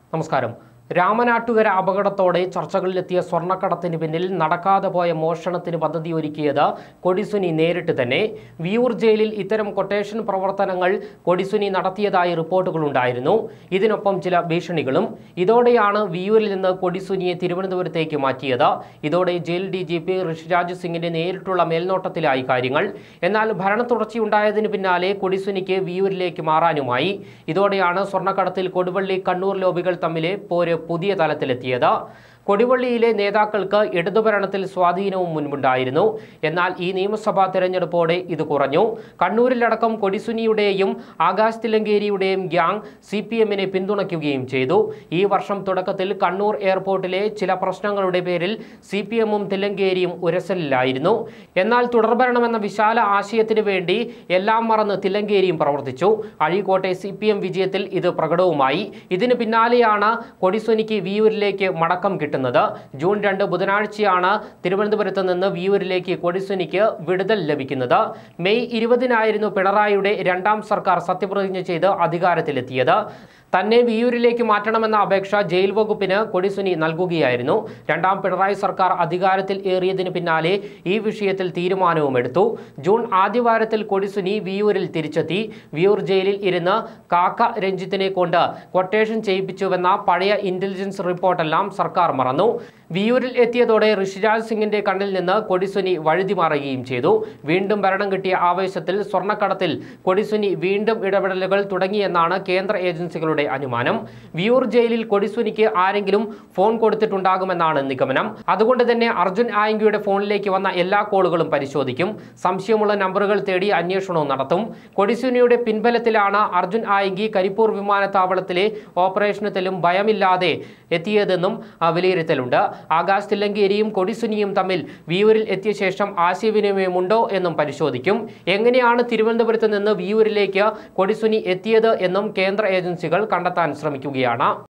നമസ്കാരം രാമനാട്ടുകര അപകടത്തോടെ ചർച്ചകളിലെത്തിയ സ്വർണ്ണക്കടത്തിന് പിന്നിൽ നടക്കാതെ പോയ മോഷണത്തിന് പദ്ധതി ഒരുക്കിയത് കൊടിസുനി നേരിട്ട് തന്നെ വിയൂർ ജയിലിൽ ഇത്തരം കൊട്ടേഷൻ പ്രവർത്തനങ്ങൾ കൊടിസുനി നടത്തിയതായി റിപ്പോർട്ടുകളുണ്ടായിരുന്നു ഇതിനൊപ്പം ചില ഭീഷണികളും ഇതോടെയാണ് വിയൂരിൽ നിന്ന് കൊടിസുനിയെ തിരുവനന്തപുരത്തേക്ക് മാറ്റിയത് ഇതോടെ jail D G P Rishiraj സിംഗിന്റെ നേരിട്ടുള്ള മേൽനോട്ടത്തിലായി കാര്യങ്ങൾ എന്നാൽ ഭരണ തുടർച്ചയുണ്ടായതിനു പിന്നാലെ കൊടിസുനിക്ക് വിയൂരിലേക്ക് മാറാനുമായി ഇതോടെയാണ് സ്വർണ്ണക്കടത്തിൽ കൊടുവള്ളി കണ്ണൂർ ലോബികൾ തമ്മിലെ പോര് പുതിയ തലത്തിലെത്തിയത് കൊടിവള്ളിയിലെ നേതാക്കൾക്ക് ഇടതുഭരണത്തിൽ സ്വാധീനവും മുൻപുണ്ടായിരുന്നു എന്നാൽ ഈ നിയമസഭാ തെരഞ്ഞെടുപ്പോടെ ഇത് കുറഞ്ഞു കണ്ണൂരിലടക്കം കൊടിസുനിയുടെയും ആകാശ് തിലങ്കേരിയുടെയും ഗ്യാങ് സി പി എമ്മിനെ പിന്തുണയ്ക്കുകയും ചെയ്തു ഈ വർഷം തുടക്കത്തിൽ കണ്ണൂർ എയർപോർട്ടിലെ ചില പ്രശ്നങ്ങളുടെ പേരിൽ സി പി എമ്മും തിലങ്കേരിയും ഉരസലിലായിരുന്നു എന്നാൽ തുടർഭരണമെന്ന വിശാല ആശയത്തിന് വേണ്ടി എല്ലാം മറന്ന് തിലങ്കേരിയും പ്രവർത്തിച്ചു അഴീക്കോട്ടെ സി പി എം വിജയത്തിൽ ഇത് പ്രകടവുമായി ഇതിന് പിന്നാലെയാണ് കൊടിസുനിക്ക് വിയൂരിലേക്ക് മടക്കം കിട്ടുന്നത് ജൂൺ രണ്ട് ബുധനാഴ്ചയാണ് തിരുവനന്തപുരത്ത് നിന്ന് വിയൂരിലേക്ക് കൊടിസുനിക്ക് വിടുതൽ ലഭിക്കുന്നത് മെയ് ഇരുപതിനായിരുന്നു പിണറായിയുടെ രണ്ടാം സർക്കാർ സത്യപ്രതിജ്ഞ ചെയ്ത് അധികാരത്തിലെത്തിയത് തന്നെ വിയൂരിലേക്ക് മാറ്റണമെന്ന അപേക്ഷ ജയിൽ വകുപ്പിന് കൊടിസുനി നൽകുകയായിരുന്നു രണ്ടാം പിണറായി സർക്കാർ അധികാരത്തിൽ ഏറിയതിന് പിന്നാലെ ഈ വിഷയത്തിൽ തീരുമാനവും എടുത്തു ജൂൺ ആദ്യവാരത്തിൽ കൊടിസുനി വിയൂരിൽ തിരിച്ചെത്തി വിയൂർ ജയിലിൽ ഇരുന്ന് കാക്ക രഞ്ജിത്തിനെ കൊണ്ട് കൊട്ടേഷൻ ചെയ്യിപ്പിച്ചുവെന്ന പഴയ ഇന്റലിജൻസ് റിപ്പോർട്ടെല്ലാം സർക്കാർ മറന്നു വിയൂരിൽ എത്തിയതോടെ ഋഷിരാജ് സിംഗിന്റെ കണ്ണിൽ നിന്ന് കൊടിസുനി വഴുതി മാറുകയും ചെയ്തു വീണ്ടും ഭരണം കിട്ടിയ ആവേശത്തിൽ സ്വർണ്ണക്കടത്തിൽ കൊടിസുനി വീണ്ടും ഇടപെടലുകൾ തുടങ്ങിയെന്നാണ് കേന്ദ്ര ഏജൻസികളുടെ അനുമാനം വിയൂർ ജയിലിൽ കൊടിസുനിക്ക് ആരെങ്കിലും ഫോൺ കൊടുത്തിട്ടുണ്ടാകുമെന്നാണ് നിഗമനം അതുകൊണ്ട് തന്നെ അർജുൻ ആയങ്കിയുടെ ഫോണിലേക്ക് വന്ന എല്ലാ കോളുകളും പരിശോധിക്കും സംശയമുള്ള നമ്പറുകൾ തേടി അന്വേഷണവും നടത്തും കൊടിസുനിയുടെ പിൻബലത്തിലാണ് അർജുൻ ആയങ്കി കരിപ്പൂർ വിമാനത്താവളത്തിലെ ഓപ്പറേഷനത്തിലും ഭയമില്ലാതെ എത്തിയതെന്നും ആ, വിലയിരുത്തലുണ്ട് ആകാശ് തില്ലങ്കേരിയും കൊടിസുനിയും തമ്മിൽ വിയൂരിൽ എത്തിയ ശേഷം ആശയവിനിമയമുണ്ടോ എന്നും പരിശോധിക്കും എങ്ങനെയാണ് തിരുവനന്തപുരത്ത് നിന്ന് വിയൂരിലേക്ക് കൊടിസുനി എത്തിയത് എന്നും കേന്ദ്ര ഏജൻസികൾ കണ്ടെത്താൻ ശ്രമിക്കുകയാണ്